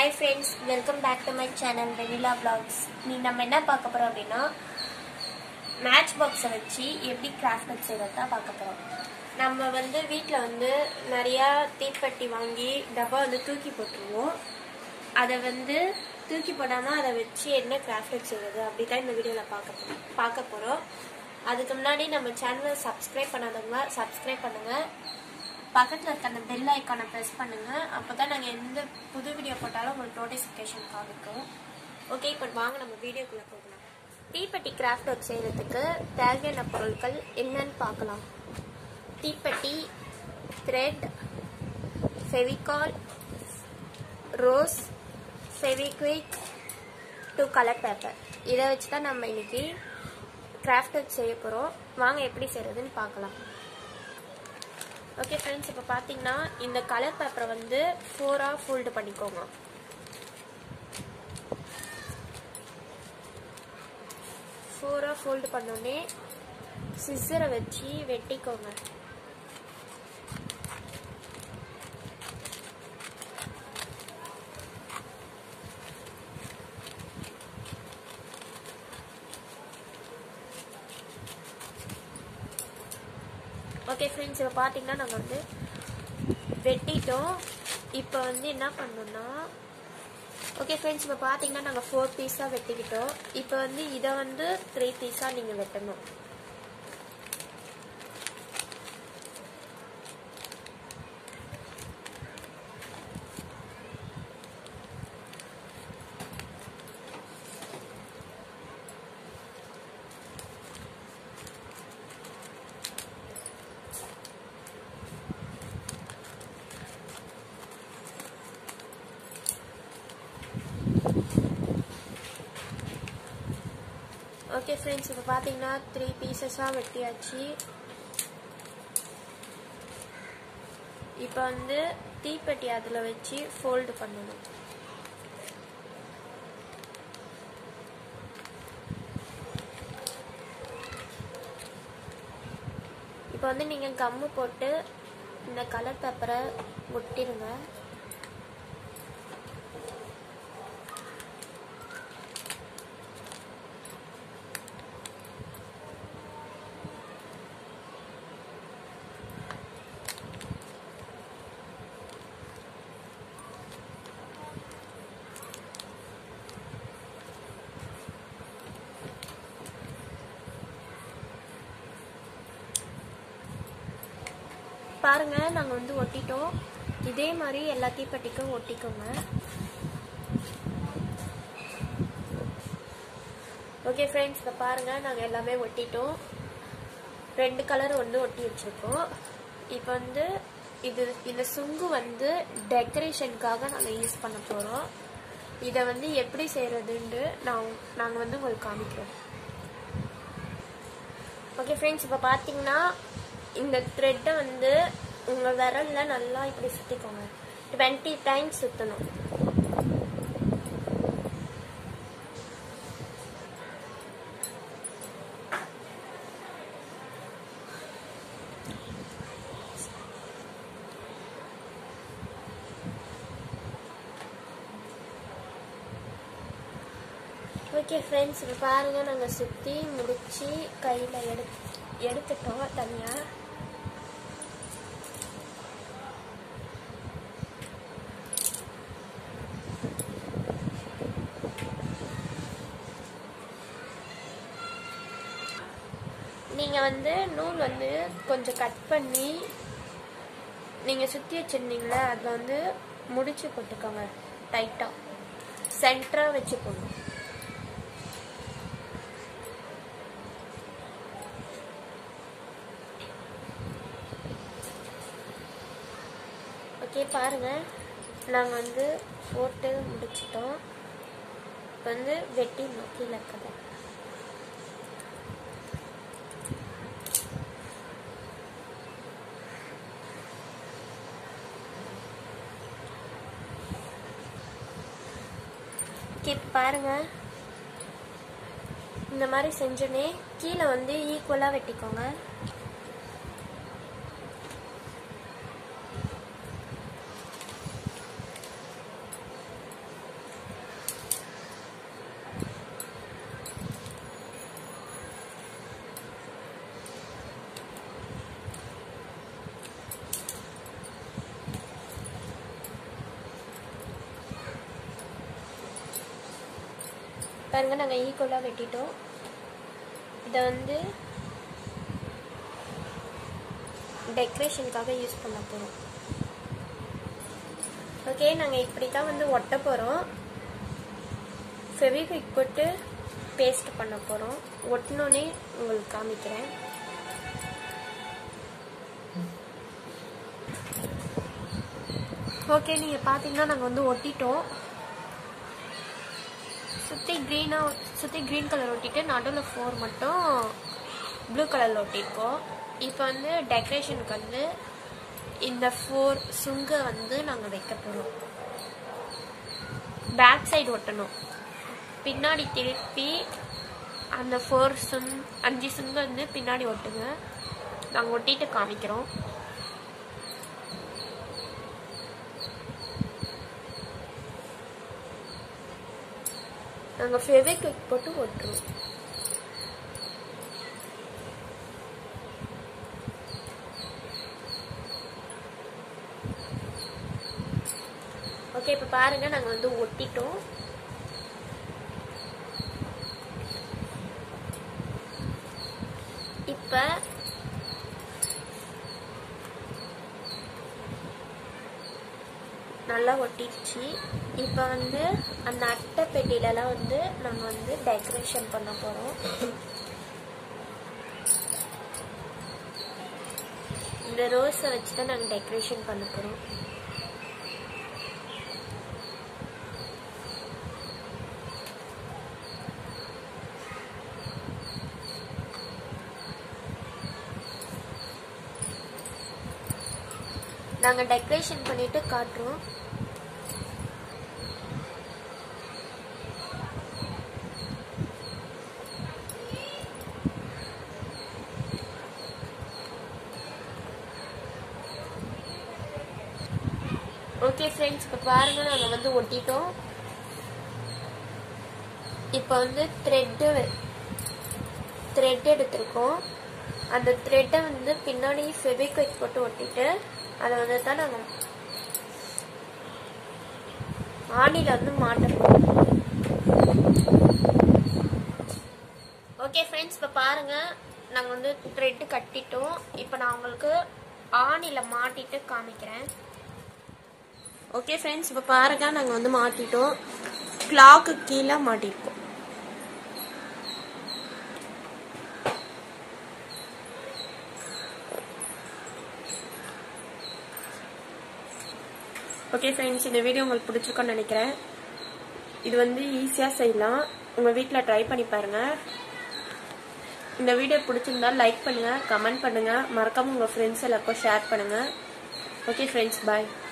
hi friends welcome back to my channel vanilla vlogs நீ நம்ம என்ன பார்க்க போகிறோம் அப்படின்னா மேட்ச் பாக்ஸை வச்சு எப்படி கிராஃப்ட் ஒர்க் செய்கிறது தான் பார்க்க போகிறோம் நம்ம வந்து வீட்டில் வந்து நிறையா தீப்பெட்டி வாங்கி டப்பா வந்து தூக்கி போட்டுருவோம் அதை வந்து தூக்கி போடாமல் அதை வச்சு என்ன கிராஃப்ட் ஒர்க் செய்கிறது அப்படி தான் இந்த வீடியோவில் பார்க்க போகிறோம் பார்க்க போகிறோம் அதுக்கு முன்னாடி நம்ம சேனலை சப்ஸ்கிரைப் பண்ணாதவங்க சப்ஸ்கிரைப் பண்ணுங்கள் பக்கத்தில் இருக்க அந்த பெல் ஐக்கானை ப்ரெஸ் பண்ணுங்கள் அப்போ தான் நாங்கள் எந்த புது வீடியோ போட்டாலும் உங்களுக்கு நோட்டிஃபிகேஷன் காமிக்கும் ஓகே இப்போ வாங்க நம்ம வீடியோக்குள்ளே போகலாம் தீப்பெட்டி கிராஃப்ட் ஒர்க் செய்கிறதுக்கு தேவையான பொருட்கள் என்னன்னு பார்க்கலாம் தீப்பெட்டி thread Fevicol rose Fevikwik two colour paper இதை வச்சு தான் நம்ம இன்னைக்கு கிராஃப்ட் ஒர்க் செய்ய போகிறோம் வாங்க எப்படி செய்கிறதுன்னு பார்க்கலாம் ஓகே ஃப்ரெண்ட்ஸ் இப்போ பார்த்தீங்கன்னா இந்த கலர் பேப்பரை வந்து ஃபோராக ஃபோல்டு பண்ணிக்கோங்க ஃபோராக ஃபோல்டு பண்ணோடனே சிஸ்ஸரை வச்சு வெட்டிக்கோங்க ஓகே ஃப்ரெண்ட்ஸ் இப்போ பார்த்தீங்கன்னா நாங்கள் வந்து வெட்டிட்டோம் இப்போ வந்து என்ன பண்ணோம்னா ஓகே ஃப்ரெண்ட்ஸ் இப்போ பார்த்தீங்கன்னா நாங்கள் ஃபோர் பீஸாக வெட்டிக்கிட்டோம் இப்போ வந்து இதை வந்து த்ரீ பீஸாக நீங்கள் வெட்டணும் ஓகே ஃப்ரெண்ட்ஸ் இப்போ பார்த்தீங்கன்னா த்ரீ பீசஸாக வெட்டியாச்சு இப்போ வந்து தீப்பெட்டி அதில் வச்சு ஃபோல்டு பண்ணணும் இப்போ வந்து நீங்கள் கம்மு போட்டு இந்த கலர் பேப்பரை ஒட்டிடுங்க பாருங்க நாங்கள் வந்து ஒட்டிட்டோம் இதே மாதிரி எல்லா தீப்பெட்டிக்கும் ஒட்டிக்கோங்க ஓகே ஃப்ரெண்ட்ஸ் இப்போ பாருங்க நாங்கள் எல்லாமே ஒட்டிட்டோம் ரெண்டு கலர் வந்து ஒட்டி வச்சிருக்கோம் இப்போ வந்து இது இந்த சுங்கு வந்து டெக்கரேஷனுக்காக நாங்கள் யூஸ் பண்ண போகிறோம் இதை வந்து எப்படி செய்கிறதுன்ட்டு நான் நாங்கள் வந்து உங்களுக்கு காமிக்கிறோம் ஓகே ஃப்ரெண்ட்ஸ் இப்போ பார்த்தீங்கன்னா இந்த த்ரெட்டை வந்து உங்கள் விரலில் நல்லா இப்படி சுற்றிக்கோங்க டுவெண்ட்டி டைம்ஸ் சுற்றணும் ஓகே ஃப்ரெண்ட்ஸ் இப்போ பாருங்கள் நாங்கள் சுற்றி முடித்து கையில் எடு எடுத்துட்டோம் தனியாக நீங்கள் வந்து நூல் வந்து கொஞ்சம் கட் பண்ணி நீங்கள் சுற்றி வச்சுருந்தீங்களே அதில் வந்து முடிச்சு போட்டுக்கோங்க டைட்டாக சென்டராக வச்சு போடணும் ஓகே பாருங்கள் நாங்கள் வந்து போட்டு முடிச்சிட்டோம் இப்போ வந்து வெட்டி கீழே இருக்கிறத ஓகே பாருங்க இந்த மாதிரி செஞ்சோன்னே கீழே வந்து ஈக்குவலாக வெட்டிக்கோங்க பாருங்க நாங்கள் ஈக்குவலாக வெட்டிட்டோம் இதை வந்து டெக்கரேஷனுக்காக யூஸ் பண்ண போகிறோம் ஓகே நாங்கள் இப்படி தான் வந்து ஒட்ட போகிறோம் ஃபெவிக்விக் போட்டு பேஸ்ட் பண்ண போகிறோம் ஒட்டினோடனே உங்களுக்கு காமிக்கிறேன் ஓகே நீங்கள் பார்த்தீங்கன்னா நாங்கள் வந்து ஒட்டிட்டோம் சுற்றி க்ரீனாக சுற்றி க்ரீன் கலர் ஒட்டிட்டு நடுவில் ஃபோர் மட்டும் ப்ளூ கலரில் ஒட்டியிருக்கோம் இப்போ வந்து டெக்கரேஷனுக்கு வந்து இந்த ஃபோர் சுங்கை வந்து நாங்கள் வைக்க போகிறோம் பேக் சைடு ஒட்டணும் பின்னாடி திருப்பி அந்த ஃபோர் சுங் அஞ்சு சுங்கு வந்து பின்னாடி ஒட்டுங்க நாங்கள் ஒட்டிட்டு காமிக்கிறோம் நாங்கள் ஃபெவிக்விக் போட்டு ஒட்டுறோம் ஓகே இப்போ பாருங்க நாங்கள் வந்து ஒட்டிட்டோம் இப்போ நல்லா ஒட்டிடுச்சு இப்போ வந்து அந்த அட்டை பெட்டிலலாம் வந்து நாங்கள் வந்து டெக்கரேஷன் பண்ண போகிறோம் இந்த ரோஸை வச்சு தான் நாங்கள் டெக்கரேஷன் பண்ண போகிறோம் நாங்கள் டெக்கரேஷன் பண்ணிட்டு காட்டுறோம் ஓகே ஃப்ரெண்ட்ஸ் இப்போ பாருங்க நாங்கள் வந்து ஒட்டிட்டோம் இப்போ வந்து த்ரெட்டு த்ரெட் எடுத்திருக்கோம் அந்த த்ரெட்டை வந்து பின்னாடி ஃபெவிக்விக் போட்டு ஒட்டிட்டு அதை வந்து தான் நாங்கள் ஆணியில் வந்து மாட்டணும் ஓகே ஃப்ரெண்ட்ஸ் இப்போ பாருங்க நாங்கள் வந்து த்ரெட்டு கட்டிட்டோம் இப்போ நான் உங்களுக்கு ஆணியில் மாட்டிட்டு காமிக்கிறேன் ஓகே ஃப்ரெண்ட்ஸ் இப்போ பாருங்க நாங்கள் வந்து மாட்டிட்டோம் கிளாக்கு கீழே மாட்டிருக்கோம் ஓகே ஃப்ரெண்ட்ஸ் இந்த வீடியோ உங்களுக்கு பிடிச்சிருக்கோன்னு நினைக்கிறேன் இது வந்து ஈஸியாக செய்யலாம் உங்கள் வீட்டில் ட்ரை பண்ணி பாருங்கள் இந்த வீடியோ பிடிச்சிருந்தா லைக் பண்ணுங்கள் கமெண்ட் பண்ணுங்கள் மறக்காமல் உங்கள் ஃப்ரெண்ட்ஸ் எல்லாருக்கும் ஷேர் பண்ணுங்கள் ஓகே ஃப்ரெண்ட்ஸ் பாய்